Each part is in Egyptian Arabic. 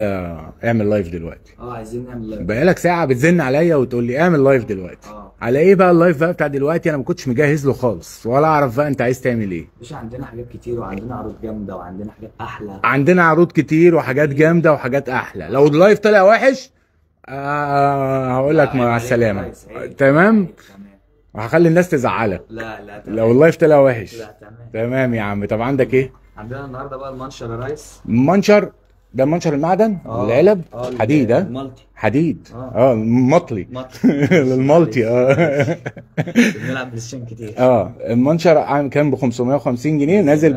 آه، اعمل لايف دلوقتي اه عايزين نعمل لايف بقالك ساعه بتزن عليا وتقول لي اعمل لايف دلوقتي اه على ايه بقى اللايف بقى بتاع دلوقتي انا ما كنتش مجهز له خالص ولا اعرف بقى انت عايز تعمل ايه مش عندنا حاجات كتير وعندنا عروض جامده وعندنا حاجات احلى عندنا عروض كتير وحاجات جامده وحاجات احلى لو اللايف طلع وحش آه هقول لك مع السلامه تمام وهخلي الناس تزعلك لا لا تمام. لو اللايف طلع وحش لا تمام تمام يا عم طب عندك ايه عندنا النهارده بقى المنشر يا ريس منشر ده منشر المعدن آه. العلب اه حديد ها المالتي حديد آه. اه مطلي مالتي المالتي اه بنلعب بلايستيشن كتير اه المنشر عام كان ب 550 جنيه نازل ب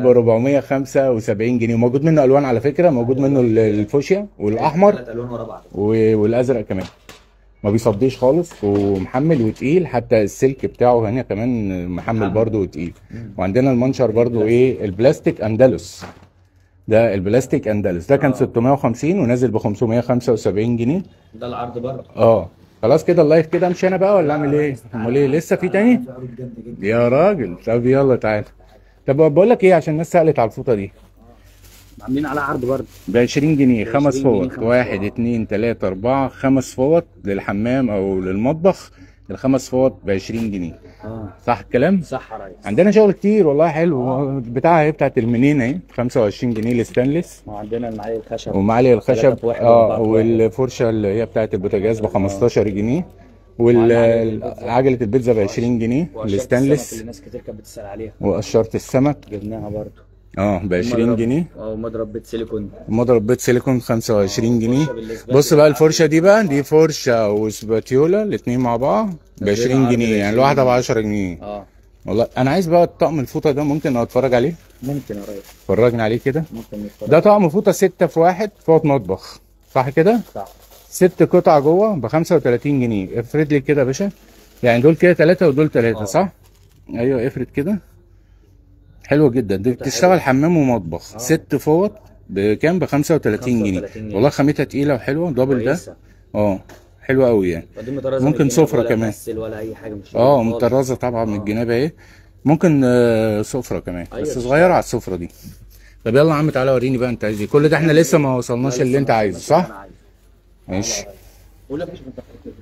475 جنيه موجود منه الوان على فكره موجود منه ال- الفوشيا والاحمر ثلاث الوان ورا بعض و- والازرق كمان ما بيصديش خالص ومحمل وتقيل حتى السلك بتاعه هنا كمان محمل محمل. برضه وتقيل وعندنا المنشر برضه ايه البلاستيك اندلس ده البلاستيك اندلس ده كان آه. 650 ونازل ب 575 جنيه ده العرض برضه اه خلاص كده اللايف كده امشي انا بقى ولا اعمل ايه امال ايه لسه في تاني في عروض جامده جدا يا راجل طب يلا تعالى طب بقول لك ايه عشان الناس سالت على الفوطه دي عاملين عليها عرض برضه ب 20 جنيه ب خمس 20 جنيه فوط خمس واحد فوط. اتنين تلاته اربعه خمس فوط للحمام او للمطبخ الخمس فوط ب 20 جنيه اه صح الكلام؟ صح يا ريس عندنا شغل كتير والله حلو بتاعها اهي بتاعت المنين اهي 25 جنيه الستانلس وعندنا المعالي الخشب ومعلي الخشب تلاتة في واحد اه وأربعة في واحد. والفرشه اللي هي بتاعت البوتاجاز ب 15 جنيه وعلى عجلة البيتزا. وعجله البيتزا ب 20 جنيه وقشرة السمك الستانلس اللي ناس كتير كانت بتسال عليها وقشره السمك جبناها برضه اه ب 20 ومضرب- جنيه اه ومضرب بيت سيليكون مضرب بيت سيليكون 25 جنيه فرشة بالإثبات بص بقى بتاع- الفرشه دي بقى دي فرشه وسباتيولا الاثنين مع بعض ب 20 عرض جنيه ب يعني 20 الواحده ب جنيه. 10 جنيه اه والله انا عايز بقى الطقم الفوطه ده ممكن اتفرج عليه ممكن يا ريس فرجني عليه كده ممكن نتفرج ده طقم فوطه 6 في 1 فوط مطبخ صح كده صح ست قطع جوه ب 35 جنيه افرد لي كده يا باشا يعني دول كده ثلاثة ودول ثلاثة آه. صح؟ ايوه افرد كده حلو جدا دي بتشتغل حمام ومطبخ آه. ست فوط بكام ب 35 جنيه 35 جنيه. والله خامتها تقيلة وحلوة دبل ده كويسة. اه حلو قوي يعني ودي مطرزة ممكن من الجناب سفرة ولا كمان. تمثل ولا اي حاجه مش اه خالص. مطرزة طبعا من آه. الجناب اهي ممكن آه، سفرة كمان أيوة، بس تشتغل. صغيرة على السفرة دي طب يلا يا عم تعالى وريني بقى انت عايز ايه كل ده احنا لسه ما وصلناش لا، اللي لسه انت ما عايزه وصلناش صح؟ اللي أنا عايزه. ماشي قول يا باشا انت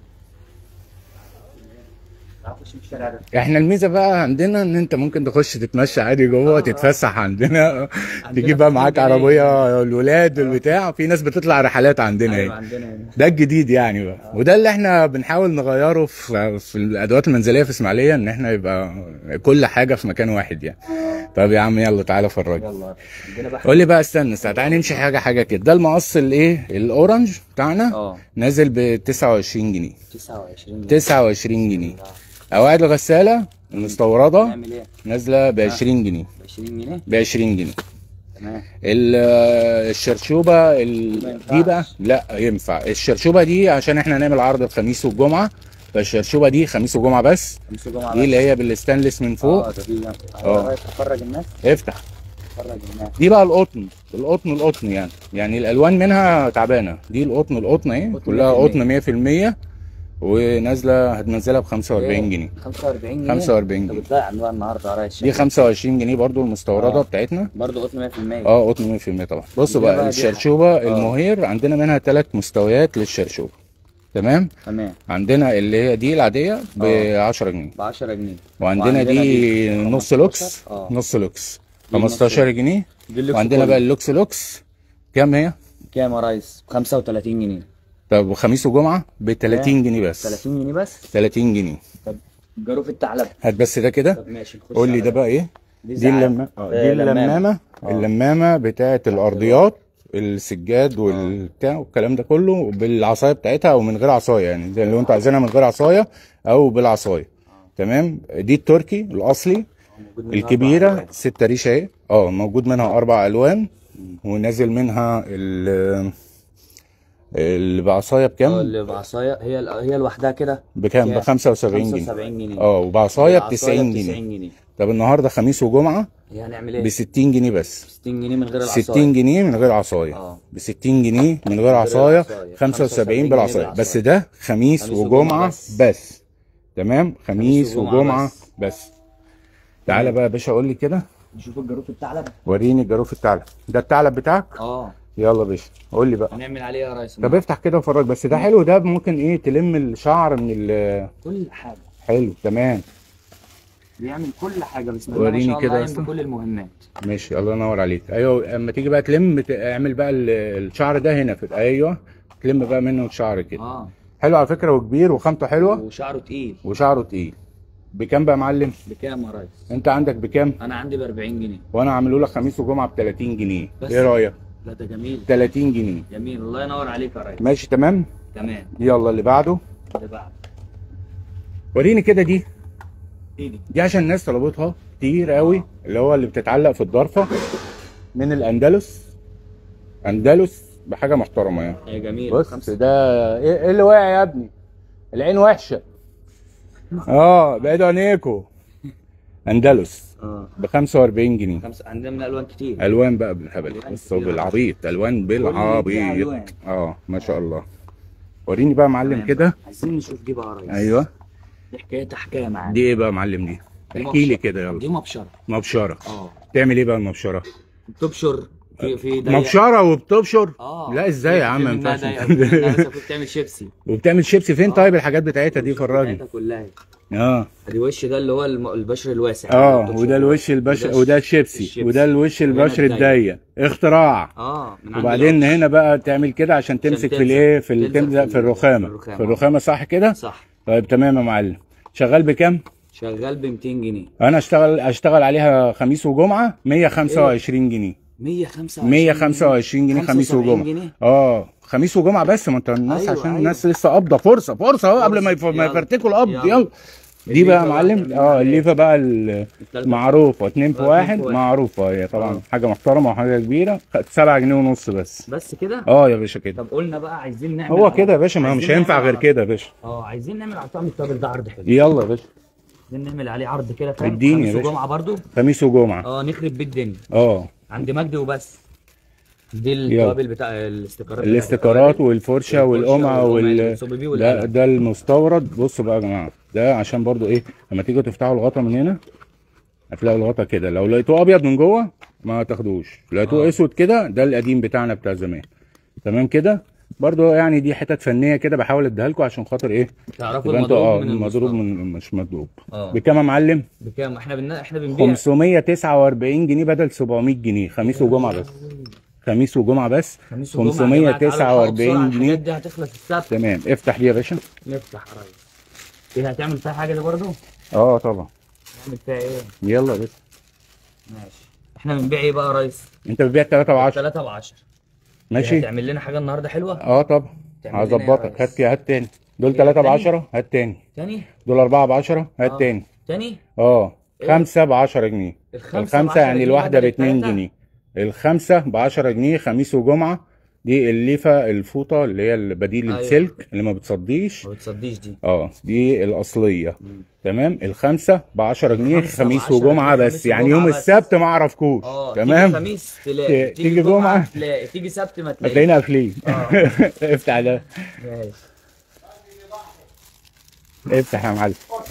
تعرفش في الشارع ده احنا الميزه بقى عندنا ان انت ممكن تخش تتمشى عادي جوه آه. تتفسح عندنا عندنا تجيب بقى في معاك اسكندرية. عربيه الولاد والبتاع في ناس بتطلع رحلات عندنا ايوه هنا عندنا هنا ده الجديد يعني بقى وده اللي احنا بنحاول نغيره في في الادوات المنزليه في اسماعيليه ان احنا يبقى كل حاجه في مكان واحد يعني طب يا عم يلا تعالى فرجني يلا عندنا بقى قول لي بقى استنى استنى تعالى نمشي حاجه حاجه كده ده المقص الايه الاورنج بتاعنا اه نازل ب 29 جنيه 29 جنيه 29 جنيه قواعد الغساله المستورده نعمل ايه؟ نازله ب 20 جنيه ب 20 جنيه ب 20 جنيه تمام ال- الشرشوبه ال... ما دي بقى ينفعش. لا ينفع الشرشوبه دي عشان احنا نعمل عرض الخميس والجمعه فالشرشوبه دي خميس وجمعه بس خميس وجمعة دي اللي هي بالستانلس من فوق اه ده دي اه. اه تفرج الناس افتح تفرج الناس دي بقى القطن القطن القطن يعني يعني الالوان منها تعبانه دي القطن القطن اهي قطن كلها 100%. قطن 100% ونازله هتنزلها ب 45 جنيه 45 جنيه 45 انت جنيه بتضيع بقى النهارده يا ريس دي 25 جنيه برضو المستورده اه. بتاعتنا برضه قطن 100% اه قطن 100% طبعا بصوا دي بقى بقى دي الشرشوبه حاجة. اه. المهير عندنا منها ثلاث مستويات للشرشوبه تمام تمام عندنا اللي هي دي العاديه ب اه. 10 جنيه ب 10 جنيه وعندنا وعندنا دي دي نص 15. لوكس اه. نص لوكس دي نص 15 جنيه دي اللوكس وعندنا كله. بقى اللوكس لوكس كام هي؟ كام يا ريس؟ 35 جنيه طب وخميس وجمعه ب 30 جنيه بس 30 جنيه بس 30 جنيه طب جاروف الثعلب هات بس ده كده طب ماشي نخش قول لي على ده بقى ايه؟ دي زعاف. اللمامه اه آه، دي اللمامه اه. اللمامه بتاعه الارضيات السجاد والبتاع والكلام ده كله بالعصايه بتاعتها او من غير عصايه يعني زي لو انتوا عايزينها من غير عصايه او بالعصايه تمام دي التركي الاصلي موجود منها الكبيره أربعة. ستة ريشه اهي اه موجود منها اربع الوان ونازل منها ال اللي بعصايه اه بكام؟ اللي بعصايه هي هي لوحدها كده بكام؟ ب كام؟ 75 جنيه 75 جنيه اه وبعصايه ب العصاية 90 ب جنيه 90 جنيه طب النهارده خميس وجمعه هي هنعمل ب ايه؟ 60 جنيه بس 60 جنيه من غير العصايه 60 جنيه من غير عصايه اه. ب 60 جنيه من غير عصايه العصاية. 75 75 بالعصايه بالعصاية. بس ده خميس خميس وجمعه وجمعة بس. بس. بس تمام خميس خميس وجمعة وجمعه بس. بس تعالى بقى يا باشا قول لي كده نشوف الجاروف الثعلب وريني الجاروف الثعلب ده الثعلب بتاعك اه يلا يا باشا قول لي بقى هنعمل عليه ايه يا ريس طب افتح كده وفرج بس ده حلو ده ممكن ايه تلم الشعر من ال كل حاجه حلو تمام بيعمل كل حاجه بسم الله ما وريني شاء كده الله يا يعمل اسطى. بكل المهمات ماشي الله ينور عليك ايوه اما تيجي بقى تلم ت- اعمل بقى ال- الشعر ده هنا في ايوه تلم بقى منه الشعر كده اه حلو على فكره وكبير وخامته حلوه وشعره تقيل وشعره تقيل بكام بقى يا معلم بكام يا ريس انت عندك بكام انا عندي ب 40 جنيه وانا عامله لك خميس وجمعه ب 30 جنيه بس. ايه رايك لا ده جميل 30 جنيه جميل الله ينور عليك يا ريس ماشي تمام تمام يلا اللي بعده اللي بعد وريني كده دي ايه دي دي عشان الناس طلبتها كتير قوي اللي هو اللي بتتعلق في الضرفه من الاندلس اندلس بحاجه محترمه يعني هي جميل بص ده ايه إيه اللي واقع يا ابني العين وحشه اه بعيدوا عينيكوا اندلس اه ب 45 جنيه خمسة عندنا من الوان كتير الوان بقى بالهبل ألوان بص كتير. بالعبيط الوان فيها بالعبيط ألوان. اه ما شاء الله وريني بقى يا معلم تمام. كده عايزين نشوف دي بقى يا ريس ايوه دي حكايه حكايه معانا دي ايه بقى يا معلم دي دي احكي لي مبشرة. كده يلا دي مبشره مبشره اه تعمل ايه بقى المبشره بتبشر في في ضيق. مبشره وبتبشر اه لا ازاي يا عم ما في منها ينفعش ضيق، في منها مثلا كنت بتعمل شيبسي وبتعمل شيبسي فين آه. طيب الحاجات بتاعتها دي فرجني بتاعتها كلها اه ادي وش ده اللي هو الم- البشر الواسع اه بتبشر وده الوش البشر وده الشيبسي الشيبسي. وده الوش وهنا البشر الضيق. الضيق اختراع اه من عند وبعدين القطر. هنا بقى تعمل كده عشان تمسك في تلزق. الايه في ال- تلزق تلزق في في ال- الرخامه في الرخامة. في الرخامه صح كده صح طيب تمام يا معلم شغال بكام شغال ب 200 جنيه انا اشتغل اشتغل عليها خميس وجمعه 125 جنيه 125 125 جنيه خميس 75 وجمعه جنيه اه خميس وجمعه بس ما انت الناس أيوة، عشان أيوة. الناس لسه قابضه فرصه فرصه اهو قبل ما يف- فرصة. ما يلا. يفرتكوا القبض يلا. يلا دي بقى يا الليفة معلم واحدة من اه عليه. الليفه بقى ال- التالتة. معروفه اتنين في اتنين واحد في واحد. معروفه هي طبعا آه. حاجه محترمه وحاجه كبيره خدت 7 جنيه ونص بس بس كده اه يا باشا كده طب قلنا بقى عايزين نعمل هو على- كده يا باشا ما هو عايزين مش هينفع نعمل غير على- كده يا باشا اه عايزين نعمل على طعم التابل ده عرض حلو يلا يا باشا عايزين نعمل عليه عرض كده فاهم اديني يا خميس باشا. وجمعه برضو خميس وجمعه اه نخرب بيت الدنيا اه عند مجدي وبس دي التوابل بتاع الاستيكرات بتاع الاستيكرات التوابل. والفرشه والفرشة والقمع والقمع وال والصوبيبي ده والقلم. ده المستورد بصوا بقى يا جماعه ده عشان برضو ايه لما تيجوا تفتحوا الغطا من هنا هتلاقوا الغطا كده لو لقيتوه ابيض من جوه ما تاخدوش لقيتوه آه. اسود كده ده القديم بتاعنا بتاع زمان تمام كده برضو يعني دي حتت فنيه كده بحاول اديها لكم عشان خاطر ايه تعرفوا يبقى انتوا اه المضروب من مضروب المستورد. من مش مضروب اه بكام يا معلم بكام احنا بن... احنا بنبيع 549 جنيه بدل 700 جنيه خميس وجمعه بس خميس وجمعه بس خميس وجمعة يا جماعة، تعالوا الحقوا 549 بسرعة، جنيه الحاجات دي هتخلص السبت تمام افتح دي يا باشا نفتح يا ريس ايه هتعمل فيها حاجه دي برضه؟ اه طبعا نعمل فيها ايه؟ يلا يا باشا ماشي احنا بنبيع ايه بقى يا ريس؟ انت بتبيع 3 و10 3 ب 10 ماشي هتعمل لنا حاجه النهارده حلوه؟ اه طبعا تعمل لنا ايه يا هظبطك ريس؟ هات هات تاني دول ايه، 3 ب تاني؟ 10 هات تاني تاني؟ دول 4 ب 10 هات آه. تاني تاني؟ اه ايه؟ خمسة ب 10 جنيه الخمسة الخمسة ب 10 يعني جنيه الواحدة ب بدل 2 التلاتة؟ جنيه الخمسة ب 10 جنيه خميس وجمعة دي الليفة الفوطة اللي هي البديل أيوة. السلك اللي ما بتصديش ما بتصديش دي اه دي الأصلية مم. تمام الخمسة ب 10 جنيه الخمسة ب خميس 10 وجمعة جنيه بس خميس يعني وجمعة يوم بس. السبت ما اعرفكوش اه تمام تيجي خميس تلاقي ت- تيجي جمعة تلاقي تيجي سبت ما تلاقي هتلاقينا قافلين اه. افتح ده ماشي افتح يا معلم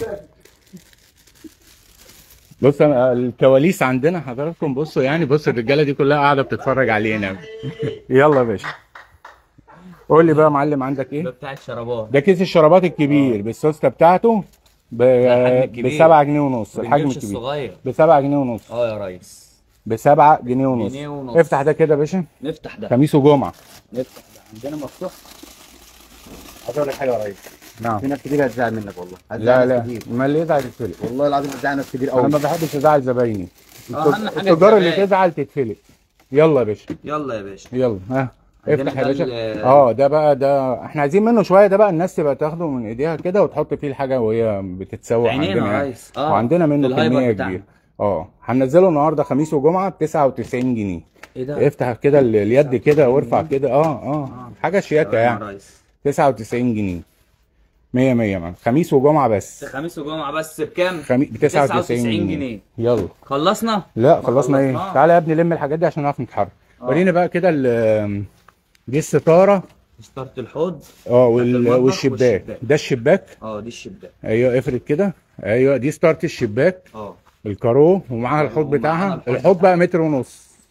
بص انا الكواليس عندنا حضراتكم بصوا يعني بص الرجاله دي كلها قاعده بتتفرج علينا يلا يا باشا قول لي بقى يا معلم عندك ده ايه بتاع الشرابات ده كيس الشرابات الكبير بالسوسته بتاعته ب الحجم الكبير. 7 جنيه ونص ما الحجم بنجيبش الكبير الصغير ب 7 جنيه ونص اه يا ريس ب 7 جنيه ونص جنيه ونص. افتح ده كده يا باشا نفتح ده خميس وجمعه نفتح ده عندنا مفتوح عايز اقول لك حاجه يا ريس نعم في ناس كتير هتزعل منك والله هتزعل لا ناس لا كتير ما اللي يزعل يتفلق والله العظيم هتزعل ناس كتير انا قوي ما بحبش ازعل زبايني اهم حاجه التجار اللي الزبائن. تزعل تتفلق يلا يا باشا يلا يا باشا يلا ها عندنا افتح يا ده باشا ال- اه ده بقى ده احنا عايزين منه شويه ده بقى الناس تبقى تاخده من ايديها كده وتحط فيه الحاجه وهي بتتسوق عينينا عندنا يا يعني ريس. اه. وعندنا منه الهايبر كميه بتاعنا. كبيره اه هننزله النهارده خميس وجمعه ب 99 جنيه ايه ده؟ افتح كده ال- اليد كده وارفع كده اه اه حاجه شياكه تمام يا يعني ريس 99 جنيه 100 100 معاك خميس وجمعه بس خميس وجمعه بس بكام؟ خمي... ب 99 99 جنيه جنيه. يلا خلصنا؟ لا ما خلصنا ايه خلصناش. تعالى يا ابني لم الحاجات دي عشان نعرف نتحرك آه. ورينا بقى كده ال- دي الستاره ستارة الحوض اه وال... المطبخ والشباك والشباك. ده الشباك اه دي الشباك ايوه افرد كده ايوه دي ستارت الشباك اه الكارو ومعاها الحوض ومعاها بتاعها الحوض الحوض بقى متر ونص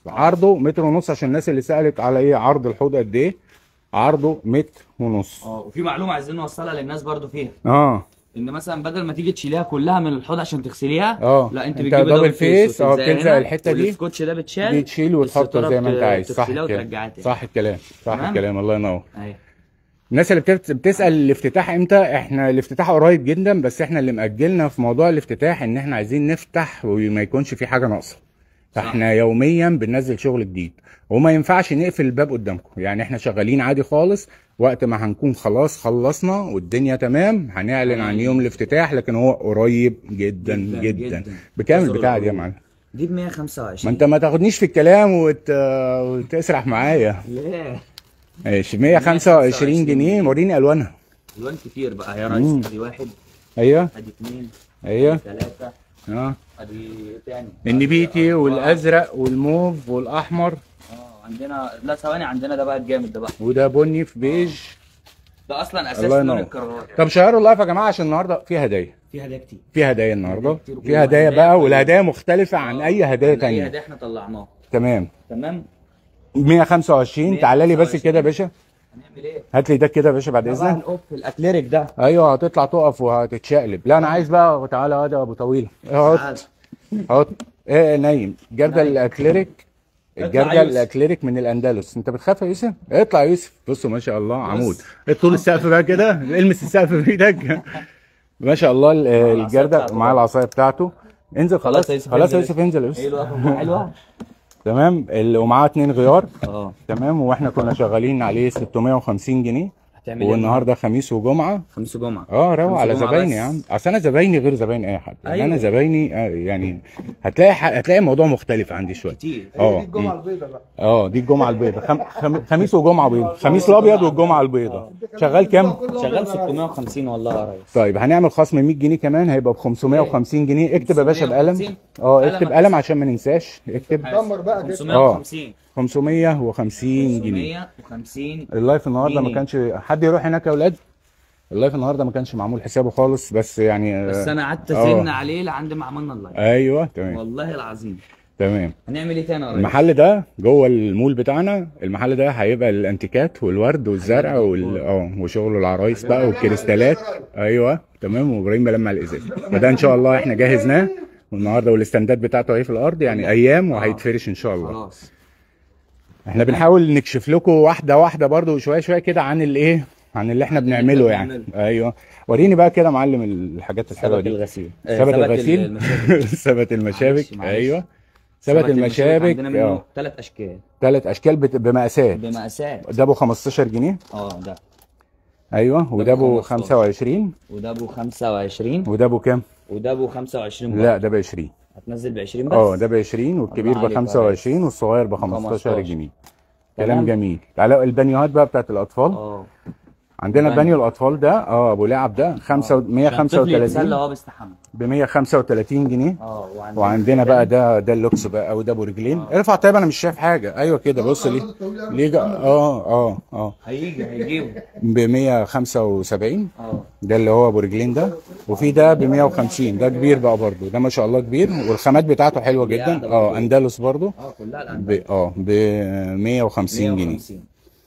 عرضه متر ونص عشان الناس اللي سالت على ايه عرض الحوض قد ايه عرضه متر ونص اه وفي معلومه عايزين نوصلها للناس برضو فيها اه ان مثلا بدل ما تيجي تشيليها كلها من الحوض عشان تغسليها اه لا انت انت بتجيبي دبل فيس اه وتلزقها بتلزق هنا، الحته دي والسكوتش ده بتشال بتشيل وتحطه الستارة زي ما انت بت- عايز صح تغسليها الكلام وترجعها تاني. صح الكلام صح تمام؟ الكلام الله ينور ايوه الناس اللي بتت- بتسال الافتتاح امتى احنا الافتتاح قريب جدا بس احنا اللي مأجلنا في موضوع الافتتاح ان احنا عايزين نفتح وما يكونش في حاجه ناقصه فاحنا يوميا بننزل شغل جديد وما ينفعش نقفل الباب قدامكم يعني احنا شغالين عادي خالص وقت ما هنكون خلاص خلصنا والدنيا تمام هنعلن عن يوم الافتتاح لكن هو قريب جدا جداً، جدا, جداً. بكام انتظروا البتاعه دي يا العروض. معلم دي ب ما 125 انت ما تاخدنيش في الكلام وت... وتسرح معايا ليه؟ ماشي 125 جنيه وريني الوانها الوان كتير بقى يا مم. ريس ادي واحد ايوه ادي اثنين ايوه ثلاثة اه ادي تاني النبيتي آه. والازرق والموف والاحمر اه عندنا لا ثواني عندنا ده بقى الجامد ده بقى وده بني في بيج ده اصلا اساس الله لون ينور. الكرارات طب شيروا اللايف يا جماعه عشان النهارده في هدايا في هدايا كتير في هدايا النهارده كتير في هدايا وهدايا بقى طيبة. والهدايا مختلفه عن اي هدايا اي تانية هدايا احنا طلعناها تمام تمام 125 تعالى لي بس كده يا باشا هنعمل ايه؟ هات لي ده كده يا باشا بعد ده بقى اذنك الاوف الاكليريك ده ايوه هتطلع تقف وهتتشقلب لا انا عايز بقى تعالى يا ابو طويل اقعد تعال. اقعد ايه نايم جردل نايم. الاكليريك اطلع الجردل يوسف. الاكليريك من الاندلس انت بتخاف يا يوسف اطلع يا يوسف بصوا ما شاء الله عمود طول السقف بقى كده المس السقف بايدك ما شاء الله ال- العصاية الجردل بتاعته معاه بقى. العصايه بتاعته انزل خلاص يا يوسف، خلاص يا انزل. يوسف انزل يا ايه يوسف الوقفه حلوه؟ تمام ال- ومعاه اتنين غيار اه تمام واحنا كنا شغالين عليه 650 جنيه هتعمل ايه؟ والنهارده خميس وجمعه خميس جمعه اه روق خميس على جمعة زبايني بس. يا عم اصل انا زبايني غير زباين اي حد يعني أيوة. انا زبايني آه يعني هتلاقي ح- هتلاقي الموضوع مختلف عندي شويه كتير اه الجمعه البيضاء بقى اه دي الجمعه البيضاء خم... خم... خميس وجمعه بيضاء خميس الابيض والجمعه البيضاء شغال كام شغال 650 والله يا ريس طيب هنعمل خصم 100 جنيه كمان هيبقى ب 550 جنيه اكتب يا باشا بقلم 550. اه قلم اكتب هتكسب. قلم عشان ما ننساش اكتب دمر بقى كده 550 550 جنيه 550 اللايف النهارده ما جنيه. كانش حد يروح هناك يا اولاد اللايف النهارده ما كانش معمول حسابه خالص بس يعني آه، بس انا قعدت آه. ازن عليه لعند ما عملنا اللايف ايوه تمام والله العظيم تمام هنعمل ايه تاني يا ريس؟ المحل ده جوه المول بتاعنا المحل ده هيبقى الانتيكات والورد والزرع وال اه وشغل العرايس بقى والكريستالات ايوه تمام وابراهيم بلمع الازاز فده ان شاء الله احنا جهزناه والنهارده والاستندات بتاعته اهي في الارض يعني ايام وهيتفرش ان شاء الله خلاص احنا بنحاول نكشف لكم واحده واحده برضو شويه شويه كده عن الايه عن اللي احنا بنعمله يعني بنعمله. ايوه وريني بقى كده معلم الحاجات الحلوه ثبت دي الغسيل ثبت الغسيل المشابك. ثبت المشابك معلش، معلش. ايوه ثبت المشابك عندنا منه اه ثلاث اشكال ثلاث اشكال بت- بمقاسات بمقاسات ده ابو 15 جنيه اه ده ايوه وده ابو 25 وده ابو 25 وده ابو كام؟ وده ابو 25 لا ده ب 20 هتنزل ب 20 بس اه ده ب 20 والكبير الله ب عليك يا 25 والصغير ب 15 15 جنيه كلام تمام. جميل تعالى البانيوهات بقى بتاعت الاطفال اه عندنا البانيو. بانيو الاطفال ده اه ابو لعب ده 5 الطفل يتسلى 135 وهو بيستحمى ب 135 جنيه اه وعندنا وعندنا بقى ده ده اللوكس بقى او ده ابو رجلين ارفع طيب انا مش شايف حاجه ايوه كده بص ليه ليه جا- اه اه اه هيجي هيجيبه ب 175 اه ده اللي هو ابو رجلين ده وفي ده ب 150 ده كبير بقى برضو ده ما شاء الله كبير والخامات بتاعته حلوه جدا ده اه برضو. اندلس برضو اه كلها ب الان اه ب 150 جنيه 150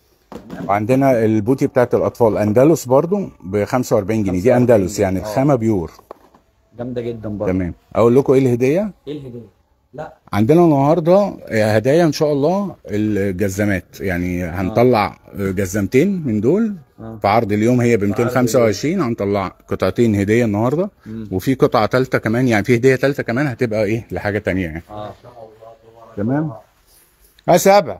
وعندنا البوتي بتاعت الاطفال اندلس برضو ب 45 جنيه دي اندلس يعني آه. الخامه بيور جامده جدا برضه تمام اقول لكم ايه الهديه ايه الهديه؟ لا عندنا النهارده هدايا ان شاء الله الجزامات يعني هنطلع جزمتين من دول آه. في عرض اليوم هي ب 225 هنطلع قطعتين هديه النهارده مم. وفي قطعه ثالثه كمان يعني في هديه ثالثه كمان هتبقى ايه لحاجه تانية يعني اه تمام اه سبع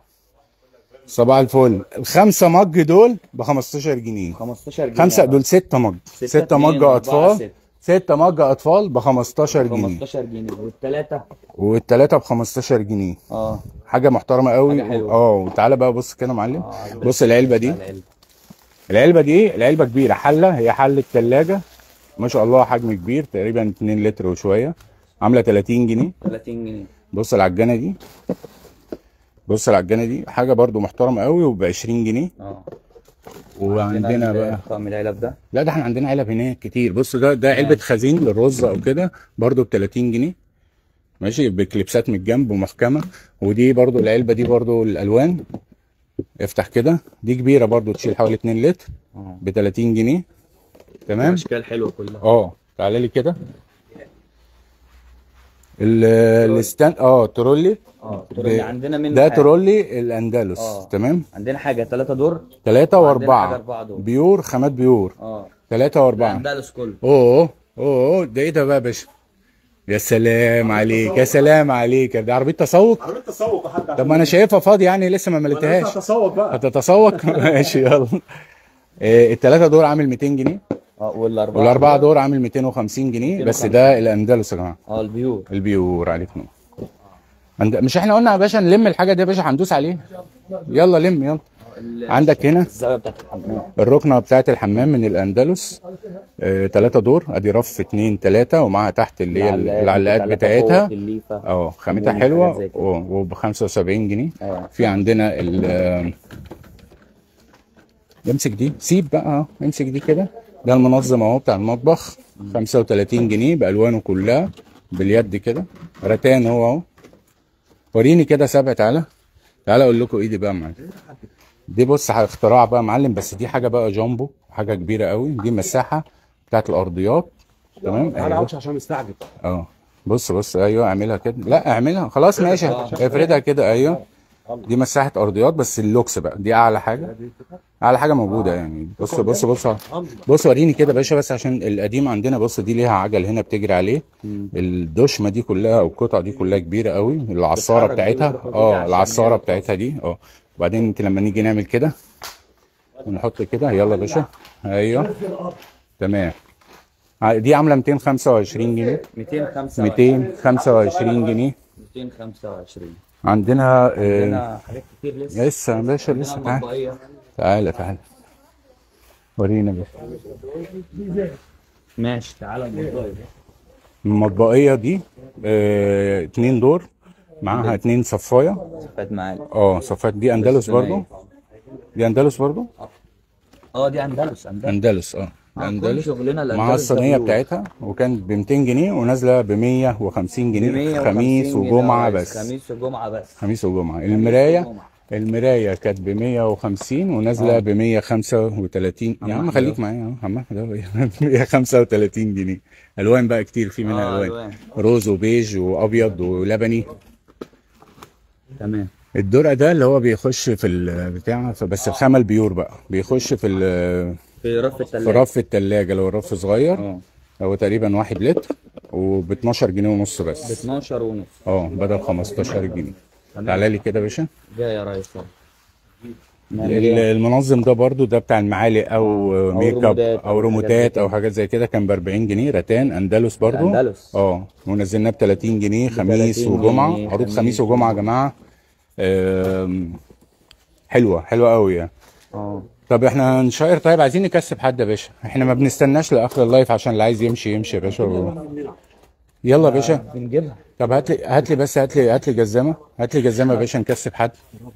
صباح الفل الخمسه مج دول ب 15 جنيه 15 جنيه خمسه دول ستة مج ستة ستة اتنين مج وأربعة اطفال ستة. ستة مج اطفال ب 15 جنيه 15 جنيه والثلاثه والثلاثه ب 15 جنيه اه حاجه محترمه قوي حاجة حلوة. اه وتعالى بقى بص كده يا معلم آه، بص العلبه دي العلبة. العلبه دي العلبه كبيره حله هي حله ثلاجه ما شاء الله حجم كبير تقريبا 2 لتر وشويه عامله 30 جنيه 30 جنيه بص العجانه دي بص العجانه دي حاجه برضو محترمه قوي وب 20 جنيه اه وعندنا بقى طقم العلب ده لا ده احنا عندنا علب هناك كتير بص ده ده علبه خزين للرز او كده برضو ب 30 جنيه ماشي بكليبسات من الجنب ومحكمه ودي برضو العلبه دي برضو الالوان افتح كده دي كبيره برضو تشيل حوالي 2 لتر اه ب 30 جنيه تمام اشكال حلوه كلها اه تعالى لي كده ال- الستاند اه ترولي اه ترولي عندنا منه ده حاجة. ترولي الاندلس آه. تمام عندنا حاجه ثلاثة دور ثلاثة وعندنا حاجة وأربعة أربعة دول. بيور خامات بيور اه ثلاثة وأربعة الاندلس كله اوه اوه ده ايه ده بقى يا باشا يا سلام عليك يا سلام عليك ده عربية تسوق عملت تسوق يا حاج طب ما انا شايفها فاضي يعني لسه ما مليتهاش تسوق بقى هتتسوق ماشي يلا إيه الثلاثة دور عامل 200 جنيه اه والاربعه والأربعة دور عامل 250 جنيه بس ده الأندلس يا جماعة اه البيور البيور عليك نور عند... مش احنا قلنا يا باشا نلم الحاجة دي يا باشا هندوس عليه يلا لم يلا عندك هنا الزاويه بتاعت الحمام الركنة بتاعت الحمام من الأندلس آه، تلاتة دور ادي رف اتنين تلاتة ومعاها تحت اللي هي العلاقات بتاعتها الليفه اه خامتها حاجات حلوة زي كده. وب 75 جنيه اه في عندنا ال آه، امسك دي سيب بقى اه امسك دي كده ده المنظم اهو بتاع المطبخ 35 جنيه بالوانه كلها باليد كده رتان هو اهو وريني كده سبع تعالى تعالى اقول لكم ايه دي بقى يا معلم دي بص اختراع بقى يا معلم بس دي حاجه بقى جامبو حاجه كبيره قوي دي مساحه بتاعت الارضيات تمام انا أيوة. عاوز عشان مستعجل اه بص بص ايوه اعملها كده لا اعملها خلاص ماشي افردها كده ايوه دي مساحه ارضيات بس اللوكس بقى دي اعلى حاجه اعلى حاجه موجوده يعني بص بص بص بص وريني كده يا باشا بس عشان القديم عندنا بص دي ليها عجل هنا بتجري عليه الدشمه دي كلها او القطعه دي كلها كبيره قوي العصاره بتاعتها اه العصاره بتاعتها دي اه وبعدين انت لما نيجي نعمل كده ونحط كده يلا يا باشا ايوه تمام ع- دي عامله 225 جنيه 225 225 جنيه 225 عندنا آه، عندنا حاجات كتير لسه لسه يا باشا عندنا لسه تعالى مطبقية. تعالى تعالى ورينا بس ماشي تعالى المطبقية المطبقيه دي آه، اتنين دور معاها اتنين صفايه فات معانا اه صفات دي اندلس برضو دي اندلس برضو اه دي اندلس اندلس اندلس اه كل اندلس شغلنا الأندلس مع الصينيه ده بتاعتها وكانت ب 200 جنيه ونازله ب 150 جنيه 150 خميس جنيه وجمعه بس. بس خميس وجمعة بس خميس وجمعه المرايه وجمعة. المرايه كانت ب 150 ونازله ب 135 يا عم خليك معايا اهو عم احمد اهو 135 جنيه الوان بقى كتير في منها آه، الوان ألوان. روز وبيج وابيض ولبني تمام الدرع ده اللي هو بيخش في البتاع بس الخامه البيور بقى بيخش في ال- في رف في التلاجة رف التلاجة لو الرف صغير اه هو تقريبا واحد لتر وب 12 جنيه ونص ب بس 12 ونص اه بدل 15 جنيه تعالى لي كده يا باشا جاي يا ريس ال- المنظم ده برضو ده بتاع المعالق او ميك اب ريموتات او أو ريموتات او حاجات زي كده كان ب 40 جنيه رتان اندلس برضو أندلس. اه ونزلناه ب 30 جنيه خميس 30 وجمعه جنيه، عروض خميس خميس وجمعه يا جماعه آم، حلوه حلوه قوي يعني اه طب احنا هنشير طيب عايزين نكسب حد يا باشا احنا ما بنستناش لاخر اللايف عشان اللي عايز يمشي يمشي يا باشا يلا يا باشا بنجيبها طب هات لي هات لي بس هات لي هات لي جزامه هات لي جزامه يا باشا نكسب حد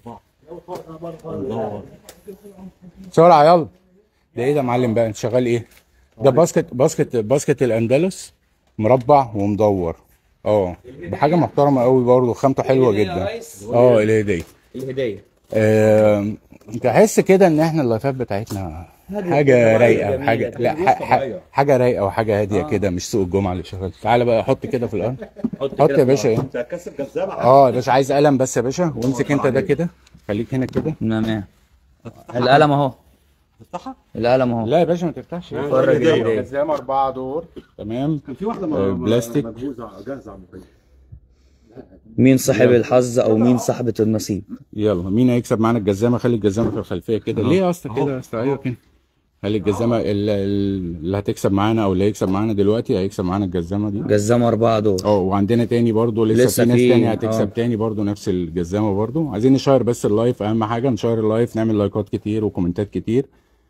بسرعه يلا ده ايه ده يا معلم بقى انت شغال ايه ده باسكت باسكت باسكت الاندلس مربع ومدور اه بحاجه محترمه قوي برضه خامته حلوه جدا اه الهديه الهدية آم، تحس كده ان احنا اللايفات بتاعتنا حاجه رايقه حاجه لا ح- ح- حاجه رايقه وحاجه هاديه كده مش سوق الجمعه اللي شغال تعالى بقى حط كده في الارض حط كده يا باشا ايه انت هتكسب جزامه اه يا باشا عايز قلم بس يا باشا وامسك انت ده كده خليك هنا كده تمام القلم اهو تفتحها القلم اهو لا يا باشا ما تفتحش اتفرج الهدية. جزامه اربعه دور تمام كان في واحده آه، م- بلاستيك. مجهوزه جاهزه على الموبايل مين صاحب الحظ او مين صاحبة النصيب يلا مين هيكسب معانا الجزامه خلي الجزامه في الخلفيه كده ليه يا اسطى كده يا اسطى ايوه كده خلي الجزامه ال- ال- اللي هتكسب معانا او اللي هيكسب معانا دلوقتي هيكسب معانا الجزامه دي جزامة أربعة دول اه وعندنا تاني برضو لسه, لسه في ناس في- تاني هتكسب اه. تاني برضو نفس الجزامه برضو عايزين نشير بس اللايف اهم حاجه نشير اللايف نعمل لايكات كتير وكومنتات كتير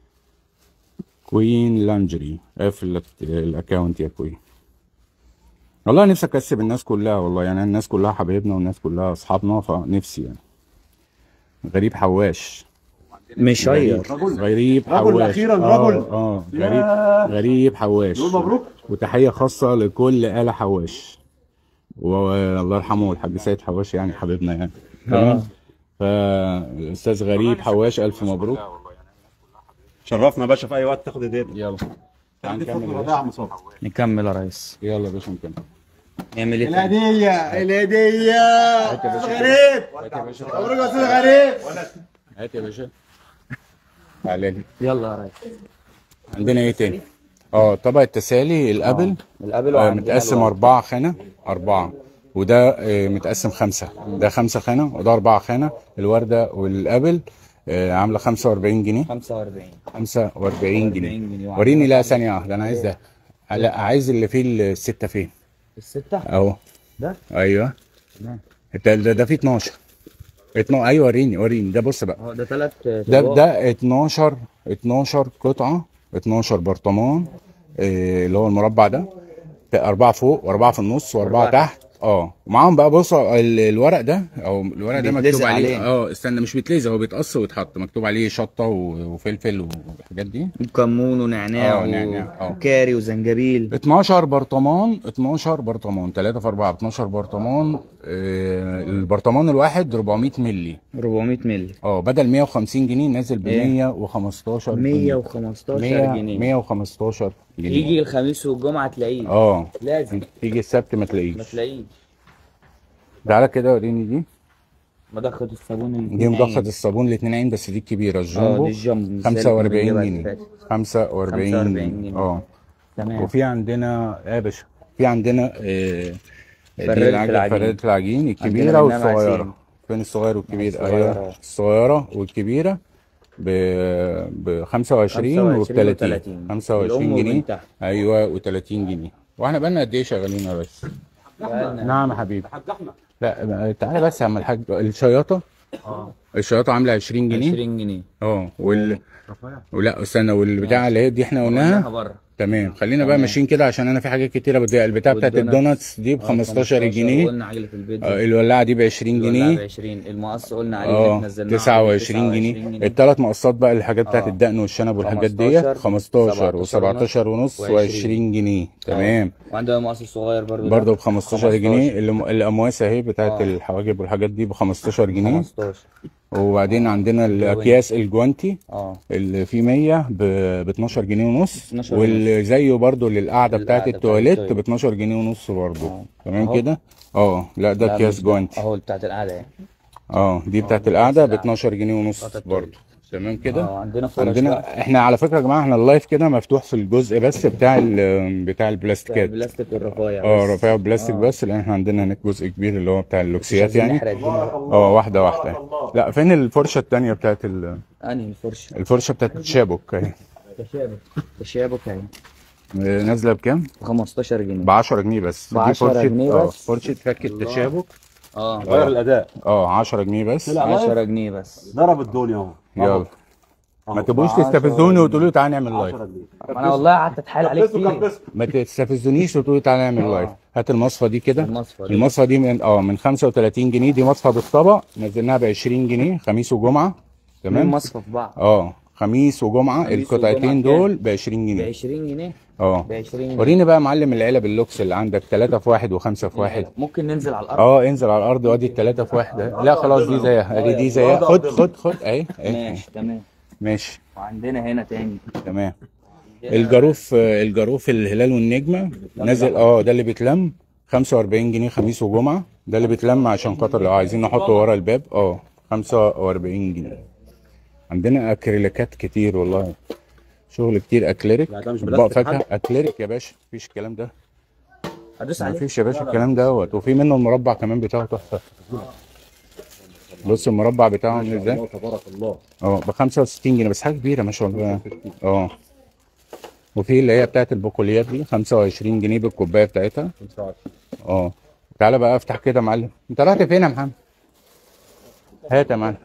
كوين لانجري اقفل الاكونت يا كوين والله نفسي اكسب الناس كلها والله يعني الناس كلها حبايبنا والناس كلها اصحابنا فنفسي يعني غريب حواش مشير غريب رجل حواش أخيراً اه رجل. اه غريب غريب حواش نقول مبروك وتحية خاصة لكل آلة حواش والله يرحمه الحاج سيد حواش يعني حبيبنا يعني تمام فالاستاذ غريب حواش الف مبروك شرفنا يا باشا في اي وقت تاخد هديتك يلا تعال عندي نكمل فضل يا رضاعة باشا. مصاب نكمل يا ريس يلا يا باشا نكمل نعمل ايه تاني؟ الهدية الهدية هات يا باشا غريب هات يا باشا مبروك يا استاذ غريب هات يا باشا تعالى لي يلا يا ريس عندنا ايه تاني اه طبق التسالي الابل القبل آه وعندنا متقسم الورد. أربعة خانة أربعة وده آه متقسم خمسة ده خمسة خانة وده أربعة خانة الوردة والقبل آه عاملة خمسة وأربعين جنيه 45 خمسة وأربعين جنيه جنيه. وريني لا ثانية واحدة أنا عايز ده لا عايز اللي فيه الستة فين الستة أهو ده أيوه تمام. ده ده, ده فيه 12 12 أيوه وريني وريني ده بص بقى اه ده ثلاث ده ده 12 12 قطعة 12 برطمان آه، اللي هو المربع ده ده أربعة فوق وأربعة في النص وأربعة وأربعة تحت اه ومعاهم بقى بص ال- الورق ده او الورق ده مكتوب بيتلزق عليه عليه. اه استنى مش بيتلزق هو بيتقص ويتحط مكتوب عليه شطة و- وفلفل والحاجات دي كمون ونعناع اه، نعناع، اه. وكاري وزنجبيل 12 برطمان 12 برطمان 3 في 4 12 برطمان آه البرطمان الواحد 400 مللي 400 مللي اه بدل 150 جنيه نازل ب ايه؟ 115 جنيه 115 100 جنيه 115 جنيه يجي الخميس والجمعة تلاقيه اه لازم تيجي السبت ما ما تلاقيش تلاقيه تعالى كده وريني دي مضخة الصابون اللي دي مضخة الصابون الاتنين عين بس دي الكبيرة اه الجامبو دي الجامبو مش زي اللي كنا 45 بنجيبها جنيه اللي فاتت. 45 45 جنيه جنيه. اه تمام وفي عندنا ايه يا باشا في عندنا آه دي فرادة العجل العجين. فرادة العجين عندنا الكبيرة منها والصغيرة معسين. فين الصغير والكبير الصغيرة. ايوه الصغيرة والكبيرة ب ب 25 و 30 30. 25 الأم جنيه وبنتها. ايوه و 30 جنيه واحنا بقالنا قد ايه شغالين يا باشا؟ بقالنا- نعم يا حبيبي لا تعالى بس يا عم الحاج الشياطة اه الشياطة عاملة 20 جنيه 20 جنيه اه وال ولا استنى والبتاع اللي هي دي احنا قلناها قلناها بره تمام خلينا بقى تمام. ماشيين كده عشان انا في حاجات كتيره بضيع البتاع بتاعت والدوناتس. الدوناتس دي ب 15 جنيه قلنا عجلة البيتزا آه، الولاعه دي ب 20 ب جنيه 20 المقص قلنا عليه اللي اه نزلناه 29 جنيه الثلاث مقصات بقى الحاجات بتاعت آه. الدقن والشنب والحاجات 15 ديت 15 17 و17 ونص و20 و20 جنيه تمام وعندنا المقص الصغير برضو ده. برضه ب 15 جنيه 15. الأم- الامواس اهي بتاعت آه. الحواجب والحاجات دي ب 15 جنيه 15 وبعدين عندنا الاكياس الجوانتي اه اللي فيه 100 ب 12 جنيه ونص 12 واللي زيه برضو للقعده بتاعت للقعدة بتاعت التواليت ب التواليت. 12 جنيه ونص برضو اه. تمام اهو. كده اه لا ده لا، اكياس مش ده. جوانتي اهو بتاعت القعده اهي اه دي بتاعت اه، القعده ب بتاعت 12 جنيه ونص بتاعت التواليت. برضو تمام كده اه عندنا فرش بقى. عندنا احنا على فكره يا جماعه احنا اللايف كده مفتوح في الجزء بس بتاع ال- بتاع البلاستيكات بلاستيك والرفايع اه بس. رفيع بلاستيك اه. بس لان احنا عندنا هناك جزء كبير اللي هو بتاع مش اللوكسيات عايزين يعني نحرق الدنيا اه واحده واحده لا فين الفرشه التانيه بتاعت ال- انهي الفرشه الفرشه بتاعت التشابك اهي تشابك تشابك اهي آه، نازله بكام؟ ب 15 جنيه ب 10 جنيه بس ب دي 10 فرشة- جنيه اه بس. فرشة فك التشابك اه غير الاداء اه 10 جنيه بس لا. 10 جنيه بس ضرب الدنيا اهو يلا أهو. ما تبقوش 10 تستفزوني وتقولوا لي تعالى نعمل لايف 10 جنيه طب انا والله قعدت اتحايل عليك كبسه كتير كبسه ما تستفزونيش وتقولوا لي تعالى نعمل اه. لايف هات المصفى دي كده المصفى دي. المصفى دي من اه من 35 جنيه دي مصفى بالطبق نزلناها ب 20 جنيه خميس وجمعه اتنين تمام مصفى في بعض اه خميس وجمعه خميس القطعتين وجمعة دول ب 20 ب جنيه 20 جنيه اه ب 20 جنيه وريني بقى يا معلم العلب اللوكس اللي عندك 3 في 1 و5 في 1 ممكن ننزل على الارض اه انزل على الارض وادي الثلاثه في واحد لا خلاص دي زيها ادي دي زيها خد خد خد اهي اهي. ماشي تمام ماشي وعندنا هنا تاني تمام الجاروف آه، الجاروف الهلال والنجمه نازل اه ده اللي بيتلم 45 جنيه خميس وجمعه ده اللي بيتلم عشان خاطر لو عايزين نحطه ورا الباب اه 45 جنيه عندنا اكريليكات كتير والله شغل كتير اكليريك لا، ده مش اطباق بلاستيك فاكهه اكليريك يا باشا مفيش الكلام ده هدوس ما عليه فيش يا باشا الكلام دوت وفي منه المربع كمان بتاعه تحفه بص المربع بتاعه عامل ازاي الله تبارك الله اه ب 65 جنيه بس حاجه كبيره ما شاء الله اه وفي اللي هي بتاعت البقوليات دي 25 جنيه بالكوبايه بتاعتها اه تعالى بقى افتح كده يا معلم انت رحت فين يا محمد هات يا معلم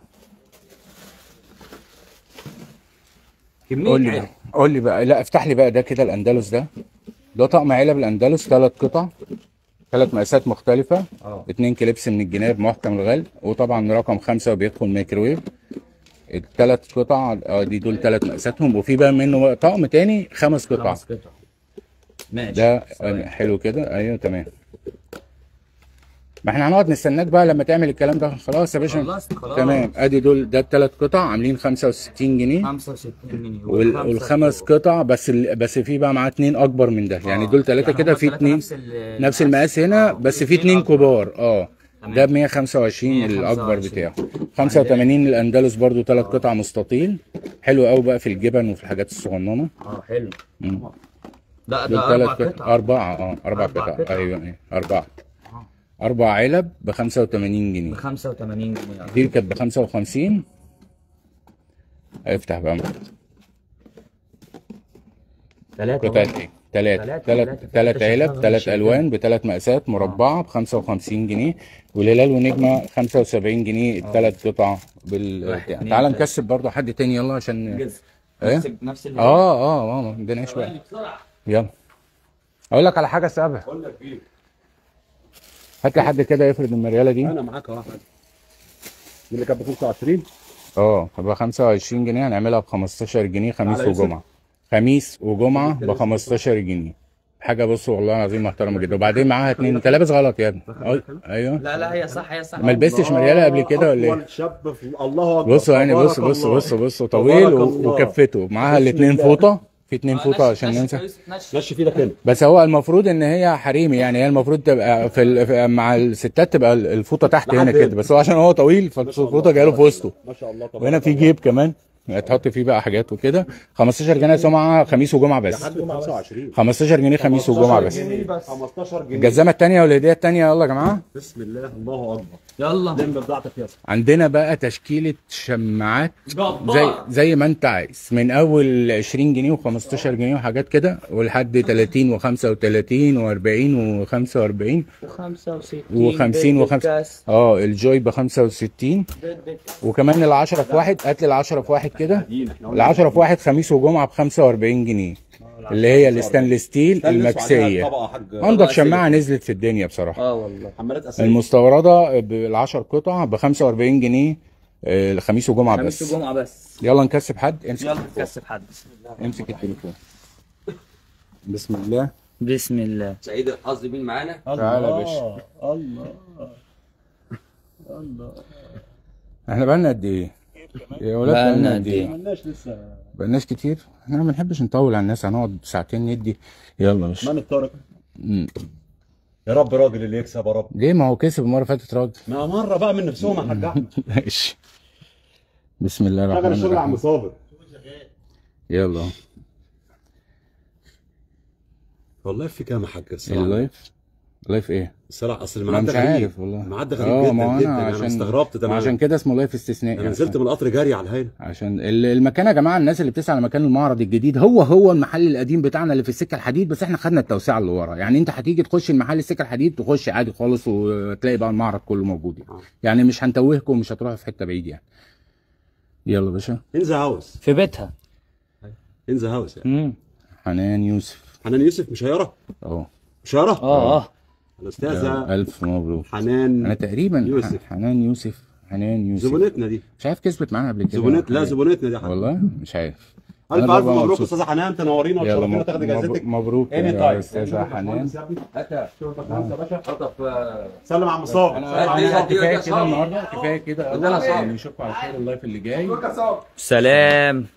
قول كمية لي علب بقى قول لي بقى لا افتح لي بقى ده كده الاندلس ده ده طقم علب الاندلس ثلاث قطع ثلاث مقاسات مختلفة اه اتنين كليبس من الجناب محكم الغل وطبعا رقم خمسة وبيدخل ميكروويف الثلاث قطع اه دي دول ثلاث مقاساتهم وفي بقى منه بقى طقم تاني خمس قطع خمس قطع ماشي ده ثواني. حلو كده ايوه تمام ما احنا هنقعد نستناك بقى لما تعمل الكلام ده خلاص يا باشا خلصت خلاص تمام ادي دول ده الثلاث قطع عاملين 65 جنيه 65 جنيه وال- والخمس قطع بس ال... بس في بقى معاه اتنين اكبر من ده يعني دول ثلاثه كده في اتنين نفس المقاس هنا بس في اتنين كبار اه ده ب 125 الاكبر 125. بتاعه 85 الاندلس برضو ثلاث قطع مستطيل حلو قوي بقى في الجبن وفي الحاجات الصغننه اه حلو مم. ده دول ده ثلاث اربع قطع قطع اربعه اه اربع أربع قطع قطع. ايوه ايوه اربعه اربع علب ب 85 ب جنيه 85 جنيه دي كانت ب 55 افتح بقى ثلاثة قطعة ايه؟ ثلاثة تلاتة، ثلاث تلاتة. ثلاث شكلها علب غير ثلاث شكلها. الوان بثلاث مقاسات مربعة ب 55 جنيه والهلال ونجمة 75 جنيه الثلاث قطع بال واحد، بتاع. اتنين، تعال تلاتة. نكسب برضه حد تاني يلا عشان جزء ايه؟ نفس نفس اللي اه اه اه ما عندناش بقى يلا اقول لك على حاجة سابها بقول لك ايه هات لي حد كده يفرد المريالة دي انا معاك اهو حاجه دي اللي كانت ب 25 اه ب 25 جنيه هنعملها ب 15 جنيه خميس على يوسف. وجمعة خميس وجمعة ب 15 جنيه حاجة بص والله العظيم محترمة جدا وبعدين معاها اتنين انت لابس غلط يا ابني أي- ايوه لا لا هي صح هي صح ما لبستش مريالة قبل كده ولا ايه؟ أطول شاب في الله اكبر بصوا يعني بص تبارك بص الله. بص بص طويل تبارك و- الله. وكفته معاها بسم الاثنين الله. فوطه في اثنين آه، فوطه نشف- عشان نشف ننسى يا يوسف، نشف. مشي في ايدك هنا بس هو المفروض ان هي حريمي يعني هي المفروض تبقى في, ال... في مع الستات تبقى الفوطه تحت لحد هنا هنا. كده بس هو عشان هو طويل فالفوطه جايه له في وسطه ما شاء الله تبارك وهنا في الله. جيب كمان هتحط فيه بقى حاجات وكده 15 جنيه سمعه خميس وجمعه بس لحد 25 15 جنيه خميس وجمعه بس 15 جنيه الجزامه الثانيه والهديه الثانيه يلا يا جماعه بسم الله الله اكبر يلا لم بضاعتك يا اسطى عندنا بقى تشكيلة شماعات زي زي ما انت عايز من اول 20 جنيه و15 جنيه وحاجات كده ولحد 30 و35 و40 و45 65 و50 و5 اه الجوي ب 65 وكمان ال 10 في واحد هات لي ال 10 في واحد كده ال 10 في واحد خميس وجمعه ب 45 جنيه اللي هي الستانلس ستيل المكسيه طبعا حاج انضف شماعه نزلت في الدنيا بصراحه اه والله حمالات اساسيه المستورده بالعشر قطع ب 45 جنيه آه، الخميس وجمعه خميس بس وجمعة بس يلا نكسب حد امسك يلا التليفون. نكسب حد امسك التليفون بسم الله بسم الله سعيد الحظ مين معانا؟ تعالى يا باشا الله احنا بقالنا قد ايه؟ يا ولاد بقالنا بقالنا قد قد إيه؟ ايه؟ مالناش لسه بقالناش كتير احنا ما بنحبش نطول على الناس هنقعد ساعتين ندي يلا يا باشا من الطارق مم. يا رب راجل اللي يكسب يا رب ليه ما هو كسب المره اللي فاتت راجل ما مره بقى من نفسهم يا حاج احمد ماشي بسم الله شغل الرحمن الشغل يا عم الرحيم صابر يلا والله في كام يا حاج الصراحه اللايف لايف ايه؟ الصراحه اصل ما الميعاد مش ده غريب عارف والله الميعاد ده اه غريب ما جدا هو جدا انا انا عشان استغربت تماما عشان كده اسمه لايف استثنائي انا نزلت من القطر جري على الهيل عشان ال- المكان يا جماعه الناس اللي بتسعى على مكان المعرض الجديد هو هو المحل القديم بتاعنا اللي في السكه الحديد بس احنا خدنا التوسعه اللي ورا يعني انت هتيجي تخش المحل السكه الحديد تخش عادي خالص وتلاقي بقى المعرض كله موجود يعني, آه. يعني مش هنتوهكم مش هتروحوا في حته بعيد يعني يلا يا باشا ان ذا هاوس في بيتها ان ذا هاوس يعني امم حنان يوسف حنان يوسف مشيره اهو مشيره اه اه الاستاذه الف مبروك انا حنان تقريبا يوسف. حنان يوسف حنان يوسف زبونتنا دي مش عارف كسبت معانا قبل كده زبونت لا زبونتنا دي حنان والله مش عارف الف أنا الف ببقى مبروك مبسوط. استاذه حنان تنورينا يلا وتشرفينا مب- تاخدي مب- جائزتك مبروك اني يا تايم استاذه حنان هاتها يا باشا حطها في سلم على مصاب انا قد إيه- أنا قد إيه كفايه ده كده صعب؟ النهارده كفايه كده قد إيه ده صعب؟ نشوفكم على خير اللايف اللي جاي سلام